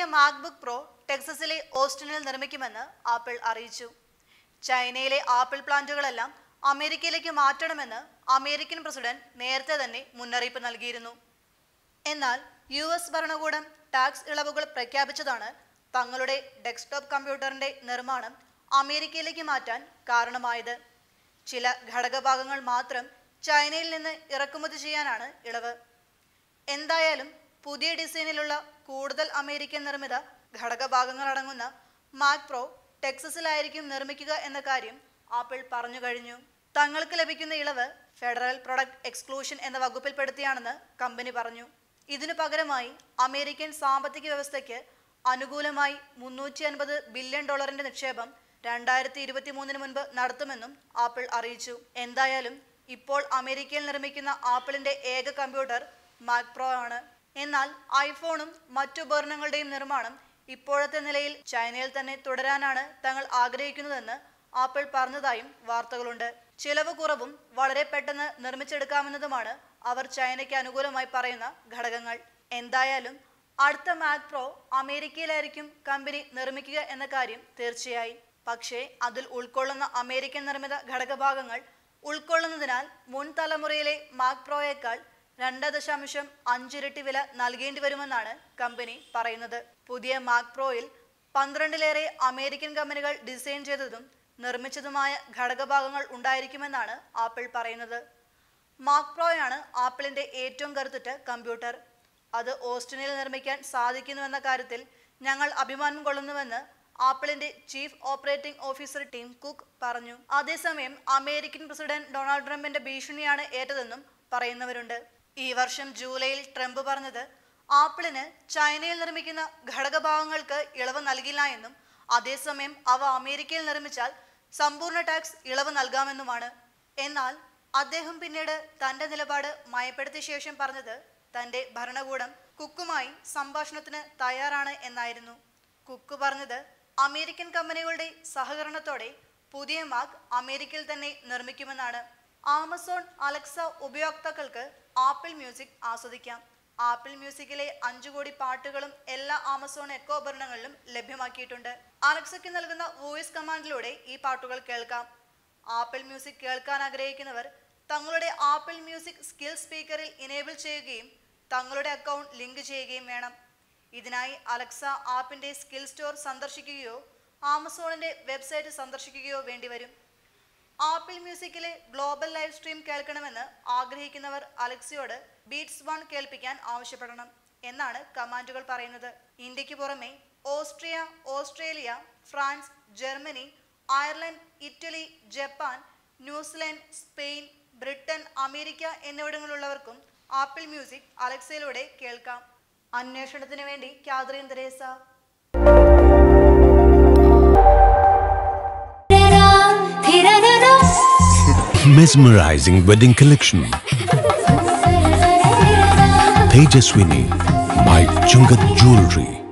MacBook Pro ടെക്സസിലെ ഓസ്റ്റിനിൽ നിർമ്മിക്കുമെന്ന് ആപ്പിൾ അറിയിച്ചു ചൈനയിലെ ആപ്പിൾ പ്ലാന്റുകളെല്ലാം അമേരിക്കയിലേക്ക് മാറ്റണമെന്ന് അമേരിക്കൻ പ്രസിഡന്റ് നേരത്തെ തന്നെ മുന്നറിയിപ്പ് നൽകിയിരുന്നു എന്നാൽ യു എസ് ഭരണകൂടം ടാക്സ് ഇളവുകൾ പ്രഖ്യാപിച്ചതാണ് തങ്ങളുടെ ഡെസ്ക്ടോപ്പ് കമ്പ്യൂട്ടറിന്റെ നിർമ്മാണം അമേരിക്കയിലേക്ക് മാറ്റാൻ കാരണമായത് ചില ഘടകഭാഗങ്ങൾ മാത്രം ചൈനയിൽ നിന്ന് ഇറക്കുമതി ചെയ്യാനാണ് ഇളവ് എന്തായാലും പുതിയ ഡിസൈനിലുള്ള കൂടുതൽ അമേരിക്കൻ നിർമ്മിത ഘടകഭാഗങ്ങൾ അടങ്ങുന്ന മാക് പ്രോ ടെക്സസിലായിരിക്കും നിർമ്മിക്കുക എന്ന കാര്യം ആപ്പിൾ പറഞ്ഞു കഴിഞ്ഞു തങ്ങൾക്ക് ലഭിക്കുന്ന ഇളവ് ഫെഡറൽ പ്രൊഡക്റ്റ് എക്സ്ക്ലൂഷൻ എന്ന വകുപ്പിൽപ്പെടുത്തിയാണെന്ന് കമ്പനി പറഞ്ഞു ഇതിനു പകരമായി അമേരിക്കൻ സാമ്പത്തിക വ്യവസ്ഥയ്ക്ക് അനുകൂലമായി മുന്നൂറ്റി അൻപത് ബില്യൺ ഡോളറിന്റെ നിക്ഷേപം രണ്ടായിരത്തി ഇരുപത്തി മൂന്നിന് മുൻപ് നടത്തുമെന്നും ആപ്പിൾ അറിയിച്ചു എന്തായാലും ഇപ്പോൾ അമേരിക്കയിൽ നിർമ്മിക്കുന്ന ആപ്പിളിന്റെ ഏക കമ്പ്യൂട്ടർ മാക് പ്രോ ആണ് എന്നാൽ ഐഫോണും മറ്റു ഉപകരണങ്ങളുടെയും നിർമ്മാണം ഇപ്പോഴത്തെ നിലയിൽ ചൈനയിൽ തന്നെ തുടരാനാണ് തങ്ങൾ ആഗ്രഹിക്കുന്നതെന്ന് ആപ്പിൾ പറഞ്ഞതായും വാർത്തകളുണ്ട് ചിലവ് കുറവും വളരെ പെട്ടെന്ന് നിർമ്മിച്ചെടുക്കാമെന്നതുമാണ് അവർ ചൈനയ്ക്ക് അനുകൂലമായി പറയുന്ന ഘടകങ്ങൾ എന്തായാലും അടുത്ത മാക് പ്രോ അമേരിക്കയിലായിരിക്കും കമ്പനി നിർമ്മിക്കുക എന്ന കാര്യം തീർച്ചയായി പക്ഷേ അതിൽ ഉൾക്കൊള്ളുന്ന അമേരിക്കൻ നിർമ്മിത ഘടകഭാഗങ്ങൾ ഉൾക്കൊള്ളുന്നതിനാൽ മുൻ തലമുറയിലെ മാക് പ്രോയേക്കാൾ രണ്ട് ദശാംശം അഞ്ചിരട്ടി വില നൽകേണ്ടി വരുമെന്നാണ് കമ്പനി പറയുന്നത് പുതിയ മാക് പ്രോയിൽ പന്ത്രണ്ടിലേറെ അമേരിക്കൻ കമ്പനികൾ ഡിസൈൻ ചെയ്തതും നിർമ്മിച്ചതുമായ ഘടകഭാഗങ്ങൾ ഉണ്ടായിരിക്കുമെന്നാണ് ആപ്പിൾ പറയുന്നത് മാക് പ്രോയാണ് ആപ്പിളിന്റെ ഏറ്റവും കരുത്തുറ്റ കമ്പ്യൂട്ടർ അത് ഓസ്റ്റിനിൽ നിർമ്മിക്കാൻ സാധിക്കുന്നുവെന്ന കാര്യത്തിൽ ഞങ്ങൾ അഭിമാനം കൊള്ളുന്നുവെന്ന് ആപ്പിളിന്റെ chief operating officer Tim Cook പറഞ്ഞു അതേസമയം അമേരിക്കൻ പ്രസിഡന്റ് ഡൊണാൾഡ് ട്രംപിന്റെ ഭീഷണിയാണ് ഏറ്റതെന്നും പറയുന്നവരുണ്ട് ഈ വർഷം ജൂലൈയിൽ ട്രംപ് പറഞ്ഞത് ആപ്പിളിന് ചൈനയിൽ നിർമ്മിക്കുന്ന ഘടകഭാഗങ്ങൾക്ക് ഇളവ് നൽകില്ല എന്നും അതേസമയം അവ അമേരിക്കയിൽ നിർമ്മിച്ചാൽ സമ്പൂർണ്ണ ടാക്സ് ഇളവ് നൽകാമെന്നുമാണ് എന്നാൽ അദ്ദേഹം പിന്നീട് തന്റെ നിലപാട് മയപ്പെടുത്തിയ ശേഷം പറഞ്ഞത് തന്റെ ഭരണകൂടം കുക്കുമായി സംഭാഷണത്തിന് തയ്യാറാണ് എന്നായിരുന്നു കുക്ക് പറഞ്ഞത് അമേരിക്കൻ കമ്പനികളുടെ സഹകരണത്തോടെ പുതിയ മാക് അമേരിക്കയിൽ തന്നെ നിർമ്മിക്കുമെന്നാണ് ആമസോൺ അലക്സ ഉപയോക്താക്കൾക്ക് ആപ്പിൾ മ്യൂസിക് ആസ്വദിക്കാം ആപ്പിൾ മ്യൂസിക്കിലെ അഞ്ചു കോടി പാട്ടുകളും എല്ലാ ആമസോൺ എക്കോ ഉപകരണങ്ങളിലും ലഭ്യമാക്കിയിട്ടുണ്ട് അലക്സയ്ക്ക് നൽകുന്ന വോയിസ് കമാൻഡിലൂടെ ഈ പാട്ടുകൾ കേൾക്കാം ആപ്പിൾ മ്യൂസിക് കേൾക്കാൻ ആഗ്രഹിക്കുന്നവർ തങ്ങളുടെ ആപ്പിൾ മ്യൂസിക് സ്കിൽ സ്പീക്കറിൽ ഇനേബിൾ ചെയ്യുകയും തങ്ങളുടെ അക്കൗണ്ട് ലിങ്ക് ചെയ്യുകയും വേണം ഇതിനായി അലക്സ ആപ്പിന്റെ സ്കിൽ സ്റ്റോർ സന്ദർശിക്കുകയോ ആമസോണിന്റെ വെബ്സൈറ്റ് സന്ദർശിക്കുകയോ വേണ്ടിവരും ആപ്പിൾ മ്യൂസിക്കിലെ ഗ്ലോബൽ ലൈവ് സ്ട്രീം കേൾക്കണമെന്ന് ആഗ്രഹിക്കുന്നവർ അലക്സയോട് ബീറ്റ്സ് വൺ കേൾപ്പിക്കാൻ ആവശ്യപ്പെടണം എന്നാണ് കമാൻഡുകൾ പറയുന്നത് ഇന്ത്യക്ക് പുറമെ Austria Australia France Germany Ireland Italy Japan New Zealand Spain Britain America എന്നിവിടങ്ങളിലുള്ളവർക്കും ആപ്പിൾ മ്യൂസിക് അലക്സയിലൂടെ കേൾക്കാം അന്വേഷണത്തിന് വേണ്ടി Catherine Teresa Mesmerizing wedding collection. Tejaswini by Chungat Jewelry.